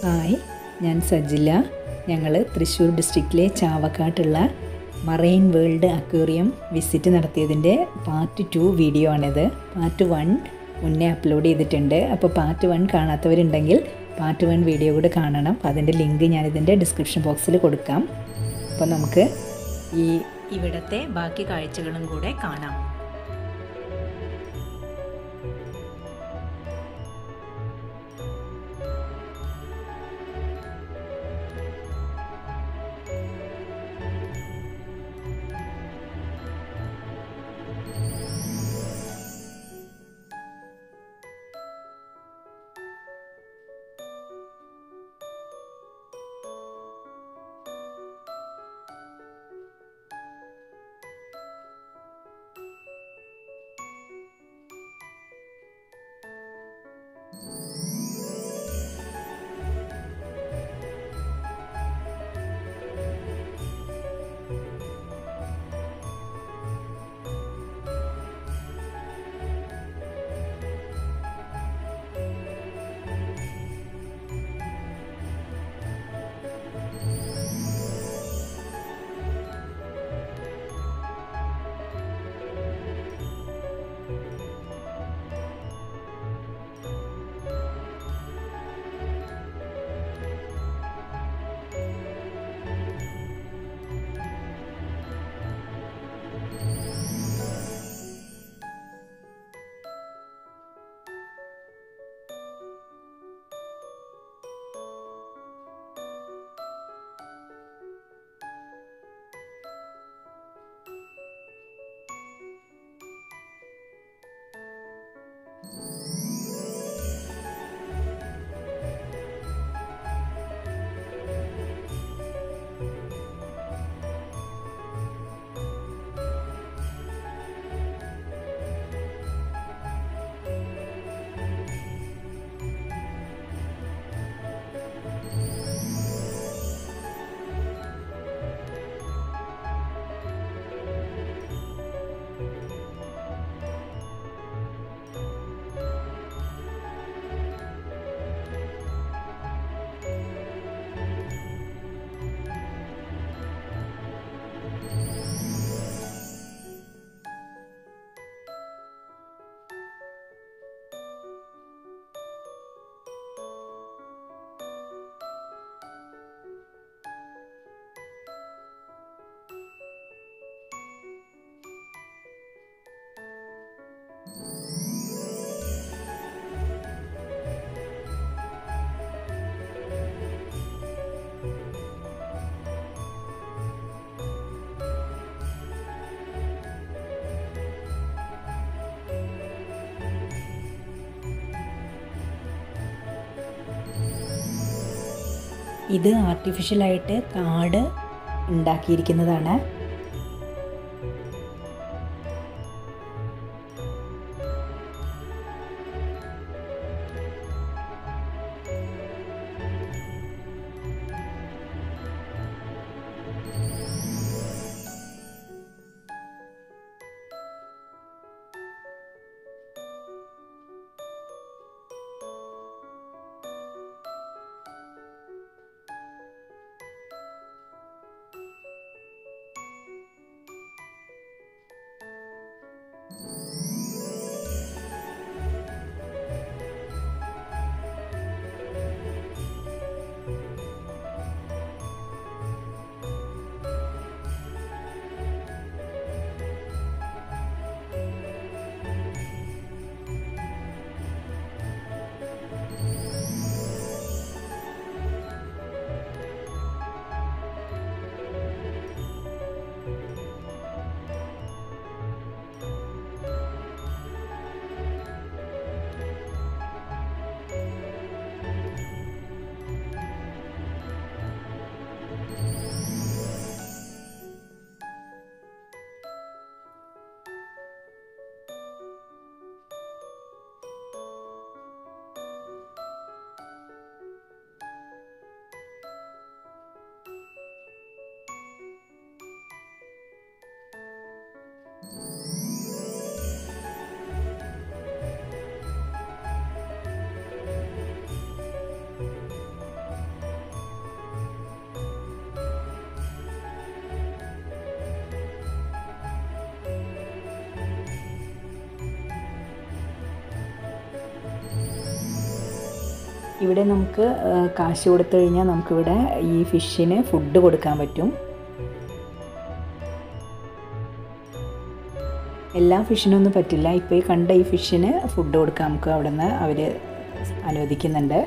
hi ഞാൻ സജില ഞങ്ങൾ തൃശ്ശൂർ ഡിസ്ട്രിക്റ്റിലെ ചാവക്കാട്ടുള്ള മറൈൻ വേൾഡ് അക്വേറിയം വിസിറ്റ് നടത്തിയതിൻ്റെ പാർട്ട് ടു വീഡിയോ ആണിത് പാർട്ട് വൺ മുന്നേ അപ്ലോഡ് ചെയ്തിട്ടുണ്ട് അപ്പോൾ പാർട്ട് വൺ കാണാത്തവരുണ്ടെങ്കിൽ പാർട്ട് വൺ വീഡിയോ കൂടെ കാണണം അപ്പോൾ അതിൻ്റെ ലിങ്ക് ഞാനിതിൻ്റെ ഡിസ്ക്രിപ്ഷൻ ബോക്സിൽ കൊടുക്കാം അപ്പോൾ നമുക്ക് ഈ ഇവിടത്തെ ബാക്കി കാഴ്ചകളും കൂടെ കാണാം ഇത് ആർട്ടിഫിഷ്യലായിട്ട് കാട് ഉണ്ടാക്കിയിരിക്കുന്നതാണ് ഇവിടെ നമുക്ക് കാശ് കൊടുത്തു കഴിഞ്ഞാൽ നമുക്കിവിടെ ഈ ഫിഷിന് ഫുഡ് കൊടുക്കാൻ പറ്റും എല്ലാ ഫിഷിനൊന്നും പറ്റില്ല ഇപ്പോൾ ഈ കണ്ട ഈ ഫിഷിന് ഫുഡ് കൊടുക്കാൻ നമുക്ക് അവിടെ നിന്ന് അവർ അനുവദിക്കുന്നുണ്ട്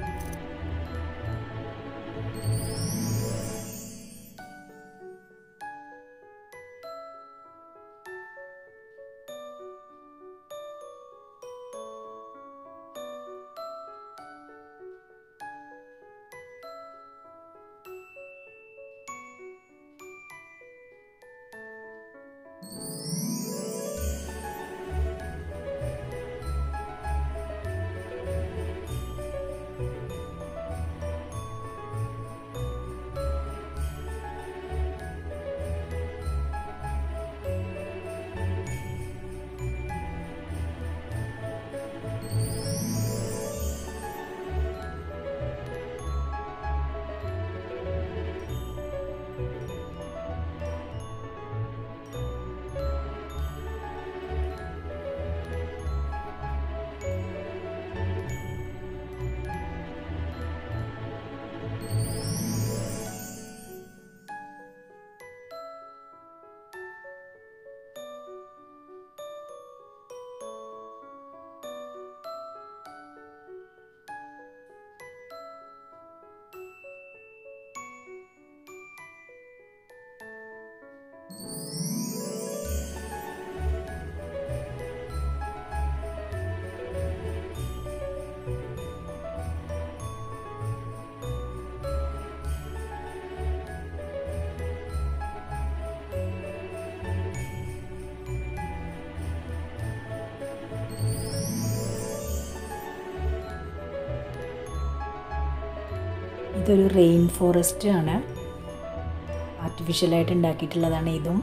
ഇതൊരു റെയിൻ ഫോറസ്റ്റ് ആണ് ആർട്ടിഫിഷ്യലായിട്ട് ഉണ്ടാക്കിയിട്ടുള്ളതാണ് ഇതും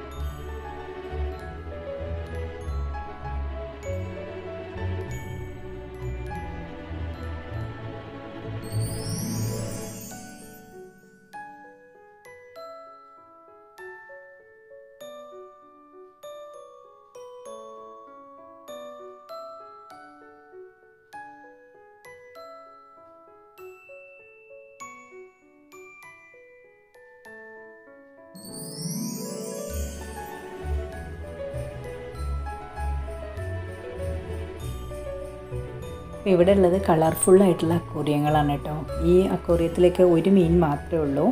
ഇവിടെ ഉള്ളത് കളർഫുൾ ആയിട്ടുള്ള അക്വേറിയങ്ങളാണ് കേട്ടോ ഈ അക്വേറിയത്തിലേക്ക് ഒരു മീൻ മാത്രമേ ഉള്ളൂ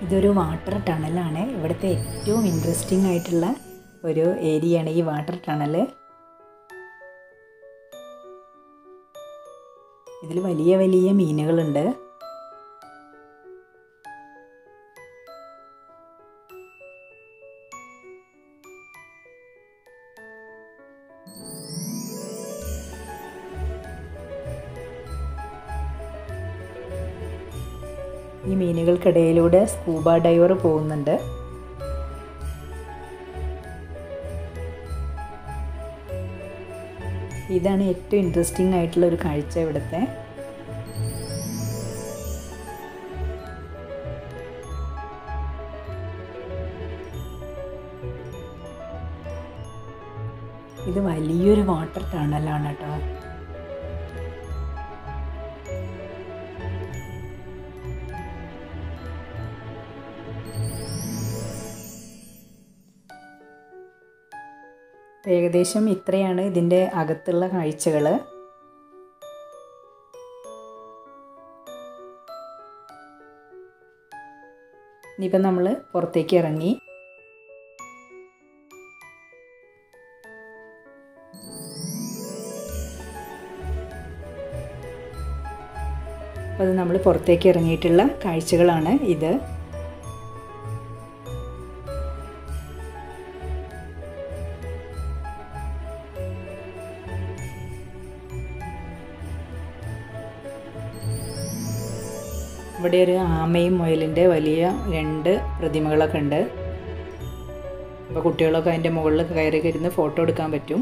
ഇതൊരു വാട്ടർ ടണലാണ് ഇവിടുത്തെ ഏറ്റവും ഇൻട്രസ്റ്റിംഗ് ആയിട്ടുള്ള ഒരു ഏരിയയാണ് ഈ വാട്ടർ ടണൽ ഇതിൽ വലിയ വലിയ മീനുകളുണ്ട് ഈ മീനുകൾക്കിടയിലൂടെ സ്കൂബ ഡൈവർ പോകുന്നുണ്ട് ഇതാണ് ഏറ്റവും ഇൻട്രസ്റ്റിംഗ് ആയിട്ടുള്ള ഒരു കാഴ്ച ഇവിടുത്തെ ഇത് വലിയൊരു വാട്ടർ ടണലാണ് കേട്ടോ ഏകദേശം ഇത്രയാണ് ഇതിൻ്റെ അകത്തുള്ള കാഴ്ചകൾ ഇനിയിപ്പം നമ്മൾ പുറത്തേക്ക് ഇറങ്ങി അപ്പോൾ അത് നമ്മൾ പുറത്തേക്ക് ഇറങ്ങിയിട്ടുള്ള കാഴ്ചകളാണ് ഇത് ഇവിടെ ഒരു ആമയും മുയലിൻ്റെ വലിയ രണ്ട് പ്രതിമകളൊക്കെ ഉണ്ട് അപ്പോൾ കുട്ടികളൊക്കെ അതിൻ്റെ മുകളിൽ കയറി ഇരുന്ന് ഫോട്ടോ എടുക്കാൻ പറ്റും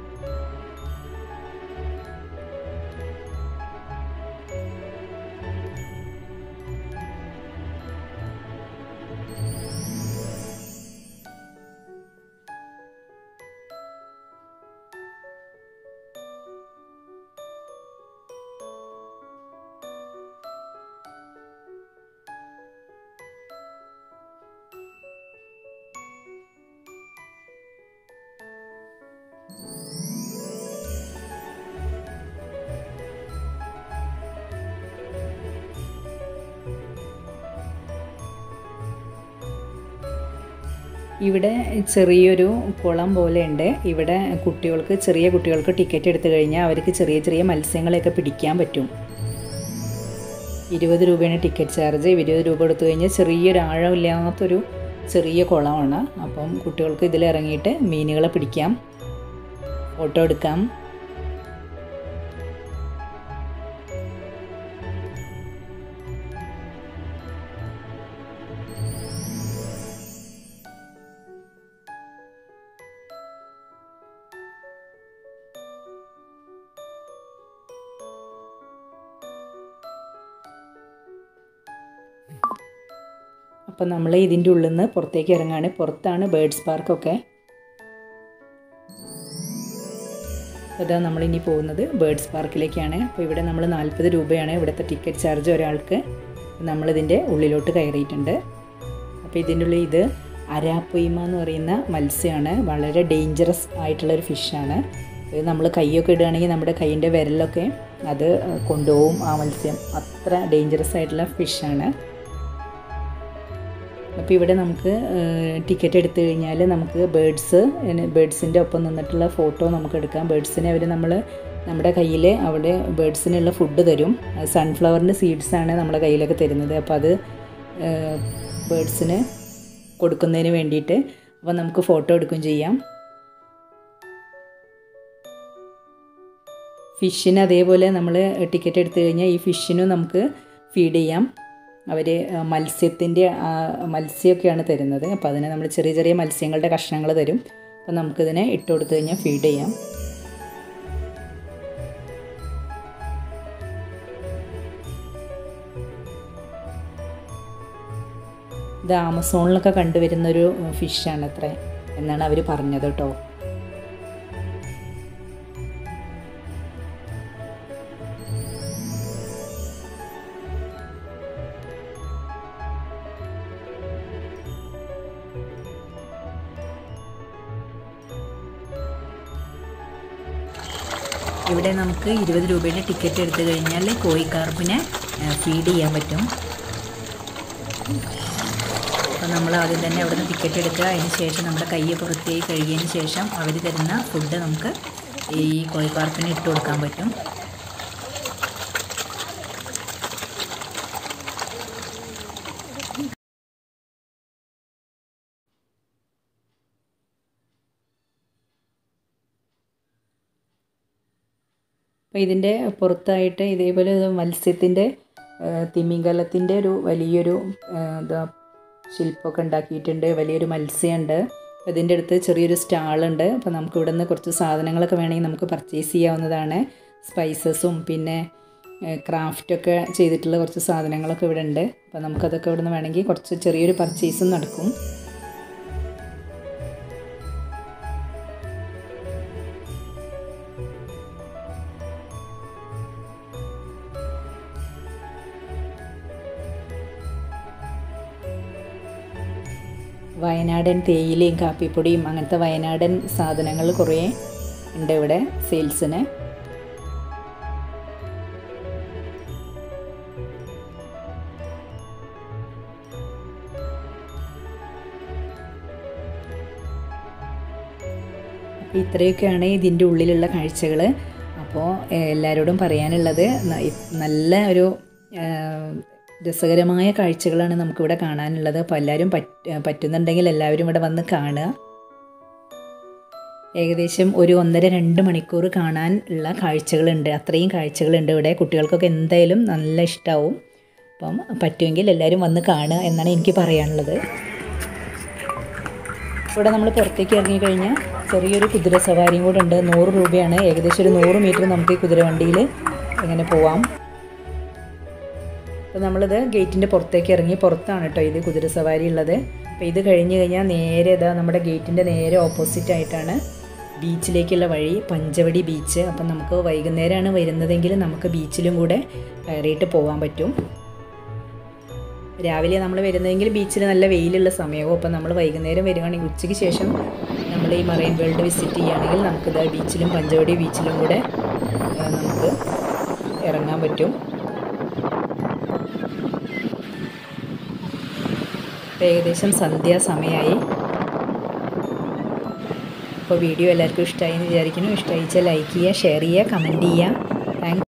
ഇവിടെ ചെറിയൊരു കുളം പോലെയുണ്ട് ഇവിടെ കുട്ടികൾക്ക് ചെറിയ കുട്ടികൾക്ക് ടിക്കറ്റ് എടുത്തു കഴിഞ്ഞാൽ അവർക്ക് ചെറിയ ചെറിയ മത്സ്യങ്ങളെയൊക്കെ പിടിക്കാൻ പറ്റും ഇരുപത് രൂപയാണ് ടിക്കറ്റ് ചാർജ് ഇരുപത് രൂപ എടുത്തു കഴിഞ്ഞാൽ ചെറിയൊരു ആഴമില്ലാത്തൊരു ചെറിയ കുളമാണ് അപ്പം കുട്ടികൾക്ക് ഇതിൽ ഇറങ്ങിയിട്ട് മീനുകളെ പിടിക്കാം ഫോട്ടോ എടുക്കാം അപ്പം നമ്മൾ ഇതിൻ്റെ ഉള്ളിൽ നിന്ന് പുറത്തേക്ക് ഇറങ്ങാണ് പുറത്താണ് ബേഡ്സ് പാർക്കൊക്കെ അതാ നമ്മളിനി പോകുന്നത് ബേഡ്സ് പാർക്കിലേക്കാണ് അപ്പോൾ ഇവിടെ നമ്മൾ നാൽപ്പത് രൂപയാണ് ഇവിടുത്തെ ടിക്കറ്റ് ചാർജ് ഒരാൾക്ക് നമ്മളിതിൻ്റെ ഉള്ളിലോട്ട് കയറിയിട്ടുണ്ട് അപ്പോൾ ഇതിൻ്റെ ഉള്ളിൽ ഇത് അരാപ്പൊയ്മ എന്ന് പറയുന്ന മത്സ്യമാണ് വളരെ ഡേഞ്ചറസ് ആയിട്ടുള്ളൊരു ഫിഷാണ് ഇത് നമ്മൾ കൈയൊക്കെ ഇടുകയാണെങ്കിൽ നമ്മുടെ കൈയിൻ്റെ വിരലൊക്കെ അത് കൊണ്ടുപോകും ആ മത്സ്യം അത്ര ഡേഞ്ചറസ് ആയിട്ടുള്ള ഫിഷാണ് അപ്പോൾ ഇവിടെ നമുക്ക് ടിക്കറ്റ് എടുത്തു കഴിഞ്ഞാൽ നമുക്ക് ബേഡ്സ് ബേഡ്സിൻ്റെ ഒപ്പം നിന്നിട്ടുള്ള ഫോട്ടോ നമുക്ക് എടുക്കാം ബേഡ്സിനെ അവർ നമ്മൾ നമ്മുടെ കയ്യിൽ അവിടെ ബേഡ്സിനുള്ള ഫുഡ് തരും സൺഫ്ലവറിൻ്റെ സീഡ്സാണ് നമ്മുടെ കയ്യിലൊക്കെ തരുന്നത് അപ്പോൾ അത് ബേഡ്സിന് കൊടുക്കുന്നതിന് വേണ്ടിയിട്ട് അപ്പോൾ നമുക്ക് ഫോട്ടോ എടുക്കുകയും ചെയ്യാം ഫിഷിന് അതേപോലെ നമ്മൾ ടിക്കറ്റ് എടുത്തു കഴിഞ്ഞാൽ ഈ ഫിഷിനും നമുക്ക് ഫീഡ് ചെയ്യാം അവർ മത്സ്യത്തിൻ്റെ മത്സ്യമൊക്കെയാണ് തരുന്നത് അപ്പോൾ അതിന് നമ്മൾ ചെറിയ ചെറിയ മത്സ്യങ്ങളുടെ കഷ്ണങ്ങൾ തരും അപ്പോൾ നമുക്കിതിനെ ഇട്ട് കൊടുത്തു കഴിഞ്ഞാൽ ഫീഡ് ചെയ്യാം ഇത് ആമസോണിലൊക്കെ കണ്ടുവരുന്നൊരു ഫിഷാണ് അത്ര എന്നാണ് അവർ പറഞ്ഞത് കേട്ടോ ഇവിടെ നമുക്ക് ഇരുപത് രൂപയുടെ ടിക്കറ്റ് എടുത്തു കഴിഞ്ഞാൽ കോഴിക്കാർപ്പിനെ ഫീഡ് ചെയ്യാൻ പറ്റും അപ്പോൾ നമ്മൾ ആദ്യം തന്നെ അവിടെ നിന്ന് ടിക്കറ്റ് എടുക്കുക അതിന് ശേഷം നമ്മുടെ കൈയൊക്കെ വൃത്തിയായി കഴുകിയതിന് ശേഷം അവർ തരുന്ന ഫുഡ് നമുക്ക് ഈ കോഴി പാർക്കിന് ഇട്ട് കൊടുക്കാൻ പറ്റും അപ്പോൾ ഇതിൻ്റെ പുറത്തായിട്ട് ഇതേപോലെ ഒരു മത്സ്യത്തിൻ്റെ തിമിംഗലത്തിൻ്റെ ഒരു വലിയൊരു എന്താ ശില്പമൊക്കെ ഉണ്ടാക്കിയിട്ടുണ്ട് വലിയൊരു മത്സ്യമുണ്ട് അതിൻ്റെ അടുത്ത് ചെറിയൊരു സ്റ്റാളുണ്ട് അപ്പോൾ നമുക്ക് ഇവിടെ നിന്ന് കുറച്ച് സാധനങ്ങളൊക്കെ വേണമെങ്കിൽ നമുക്ക് പർച്ചേസ് ചെയ്യാവുന്നതാണ് സ്പൈസസും പിന്നെ ക്രാഫ്റ്റൊക്കെ ചെയ്തിട്ടുള്ള കുറച്ച് സാധനങ്ങളൊക്കെ ഇവിടെ ഉണ്ട് അപ്പോൾ നമുക്കതൊക്കെ ഇവിടെ നിന്ന് വേണമെങ്കിൽ കുറച്ച് ചെറിയൊരു പർച്ചേസും നടക്കും വയനാടൻ തേയിലയും കാപ്പിപ്പൊടിയും അങ്ങനത്തെ വയനാടൻ സാധനങ്ങൾ കുറേ ഉണ്ട് ഇവിടെ സെയിൽസിന് അപ്പോൾ ഇത്രയൊക്കെയാണ് ഇതിൻ്റെ ഉള്ളിലുള്ള കാഴ്ചകൾ അപ്പോൾ എല്ലാവരോടും പറയാനുള്ളത് നല്ല ഒരു രസകരമായ കാഴ്ചകളാണ് നമുക്കിവിടെ കാണാനുള്ളത് അപ്പോൾ എല്ലാവരും പറ്റുന്നുണ്ടെങ്കിൽ എല്ലാവരും ഇവിടെ വന്ന് കാണുക ഏകദേശം ഒരു ഒന്നര രണ്ട് മണിക്കൂർ കാണാൻ ഉള്ള കാഴ്ചകളുണ്ട് അത്രയും കാഴ്ചകളുണ്ട് ഇവിടെ കുട്ടികൾക്കൊക്കെ എന്തായാലും നല്ല ഇഷ്ടമാവും അപ്പം പറ്റുമെങ്കിൽ എല്ലാവരും വന്ന് കാണുക എന്നാണ് എനിക്ക് പറയാനുള്ളത് ഇവിടെ നമ്മൾ പുറത്തേക്ക് ഇറങ്ങിക്കഴിഞ്ഞാൽ ചെറിയൊരു കുതിര സവാരിയും കൂടെ ഉണ്ട് നൂറ് രൂപയാണ് ഏകദേശം ഒരു നൂറ് മീറ്റർ നമുക്ക് ഈ കുതിരവണ്ടിയിൽ ഇങ്ങനെ പോവാം അപ്പോൾ നമ്മളിത് ഗേറ്റിൻ്റെ പുറത്തേക്ക് ഇറങ്ങി പുറത്താണ് കേട്ടോ ഇത് കുതിര സവാരി ഉള്ളത് അപ്പോൾ ഇത് കഴിഞ്ഞ് കഴിഞ്ഞാൽ നേരെ ഇതാ നമ്മുടെ ഗേറ്റിൻ്റെ നേരെ ഓപ്പോസിറ്റ് ആയിട്ടാണ് ബീച്ചിലേക്കുള്ള വഴി പഞ്ചവടി ബീച്ച് അപ്പം നമുക്ക് വൈകുന്നേരമാണ് വരുന്നതെങ്കിൽ നമുക്ക് ബീച്ചിലും കൂടെ കയറിയിട്ട് പോകാൻ പറ്റും രാവിലെ നമ്മൾ വരുന്നതെങ്കിൽ ബീച്ചിൽ നല്ല വെയിലുള്ള സമയവും അപ്പം നമ്മൾ വൈകുന്നേരം വരികയാണെങ്കിൽ ഉച്ചയ്ക്ക് ശേഷം നമ്മൾ ഈ മറൈൻ വേൾഡ് വിസിറ്റ് ചെയ്യുകയാണെങ്കിൽ നമുക്കിത് ബീച്ചിലും പഞ്ചവടി ബീച്ചിലും കൂടെ നമുക്ക് ഇറങ്ങാൻ പറ്റും ഏകദേശം സന്ധ്യാസമയമായി അപ്പോൾ വീഡിയോ എല്ലാവർക്കും ഇഷ്ടമായി എന്ന് വിചാരിക്കുന്നു ഇഷ്ടമായിച്ചാൽ ലൈക്ക് ചെയ്യുക ഷെയർ ചെയ്യുക കമൻറ്റ് ചെയ്യുക താങ്ക്